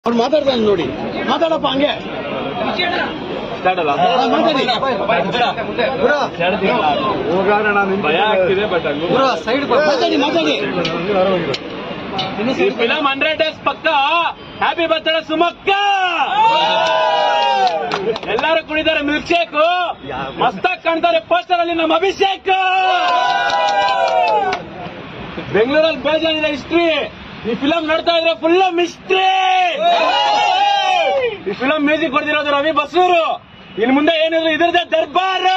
ಅವ್ರು ಮಾತಾಡ್ತಾನೆ ನೋಡಿ ಮಾತಾಡಪ್ಪ ಹಂಗೆ ಮಾತಾಡಲ್ಲ ಹಾ, ಮಾತಾಡಿ ಭಯ ಆಗ್ತಿದೆ ಬಟ್ ಮಾತಾಡಿ ಮಾತಾಡಿ ಈ ಫಿಲಂ ಹಂಡ್ರೆಡ್ ಡೇಸ್ ಪಕ್ಕ ಹ್ಯಾಪಿ ಬರ್ತ್ಡೇ ಸುಮಕ್ಕ ಎಲ್ಲರೂ ಕುಡಿದಾರೆ ಮಿಲ್ಕ್ ಶೇಕ್ ಮಸ್ತಾಗ್ ಕಾಣ್ತಾರೆ ಪೋಸ್ಟರ್ ಅಲ್ಲಿ ನಮ್ಮ ಅಭಿಷೇಕ್ ಬೆಂಗಳೂರಲ್ಲಿ ಬೇಜಾನಿದೆ ಹಿಸ್ಟ್ರಿ ಈ ಫಿಲಂ ನೋಡ್ತಾ ಇದ್ರೆ ಫುಲ್ ಮಿಸ್ಟ್ರಿ ಈ ಫಿಲಂ ಮ್ಯೂಸಿಕ್ ಹೊಡೆದಿರೋದು ರವಿ ಬಸೂರು ಇನ್ ಮುಂದೆ ಏನಿದ್ರು ಇದ್ರದ್ದೇ ದರ್ಬಾರು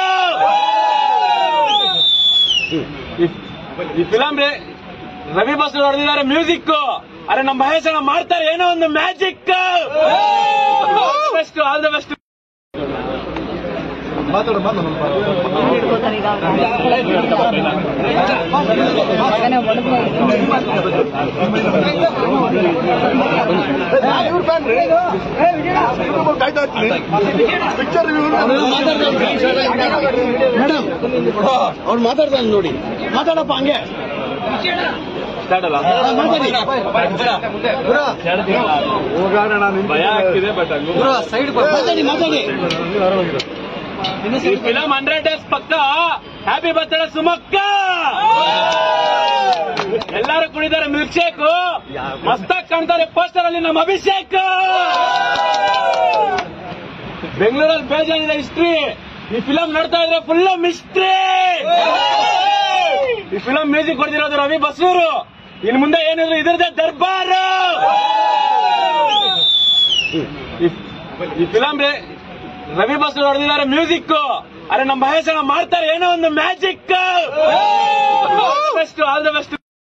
ಈ- ಈ ಫಿಲಂ ರವಿ ಬಸೂರು ಹೊಡೆದಿದ್ದಾರೆ ಮ್ಯೂಸಿಕ್ ಅರೆ ನಮ್ಮ ಮಹೇಶ್ ಅಣ್ಣ ಮಾಡ್ತಾರೆ ಏನೋ ಒಂದು magic best all the best ಅವ್ರು ಮಾತಾಡ್ತಾನೆ ಮೇಡಮ್ ಅವ್ರು ಮಾತಾಡ್ತಾನೆ ನೋಡಿ ಮಾತಾಡಪ್ಪ ಹಂಗೆ ಮಾತಾಡಲ್ಲ ಹಾ, ಮಾತಾಡಿ ಭಯ ಆಗ್ತಿದೆ ಬಟ್ ಮಾತಾಡಿ ಮಾತಾಡಿ ಈ ಫಿಲಂ ಹಂಡ್ರೆಡ್ ಡೇಸ್ ಪಕ್ಕ ಹ್ಯಾಪಿ ಬರ್ತ್ಡೇ ಸುಮಕ್ಕ ಎಲ್ಲರೂ ಕುಡಿದಾರೆ ಮಿಲ್ಕ್ ಶೇಕ್ ಮಸ್ತಾಗ್ ಕಾಣ್ತಾರೆ ಪೋಸ್ಟರ್ ಅಲ್ಲಿ ನಮ್ಮ ಅಭಿಷೇಕ್ ಬೆಂಗಳೂರಲ್ಲಿ ಬೇಜಾನಿದೆ ಹಿಸ್ಟ್ರಿ ಈ ಫಿಲಂ ನೋಡ್ತಾ ಇದ್ರೆ ಫುಲ್ ಮಿಸ್ಟ್ರಿ ಈ ಫಿಲಂ ಮ್ಯೂಸಿಕ್ ಹೊಡೆದಿರೋದು ರವಿ ಬಸೂರು ಇನ್ ಮುಂದೆ ಏನಿದ್ರು ಇದ್ರದ್ದೇ ದರ್ಬಾರು ಈ- ಈ ಫಿಲಂ ರವಿ ಬಸೂರು ಹೊಡೆದಿದ್ದಾರೆ ಮ್ಯೂಸಿಕ್ ಅರೆ ನಮ್ಮ ಮಹೇಶ್ ಅಣ್ಣ ಮಾಡ್ತಾರೆ ಏನೋ ಒಂದು magic best all the best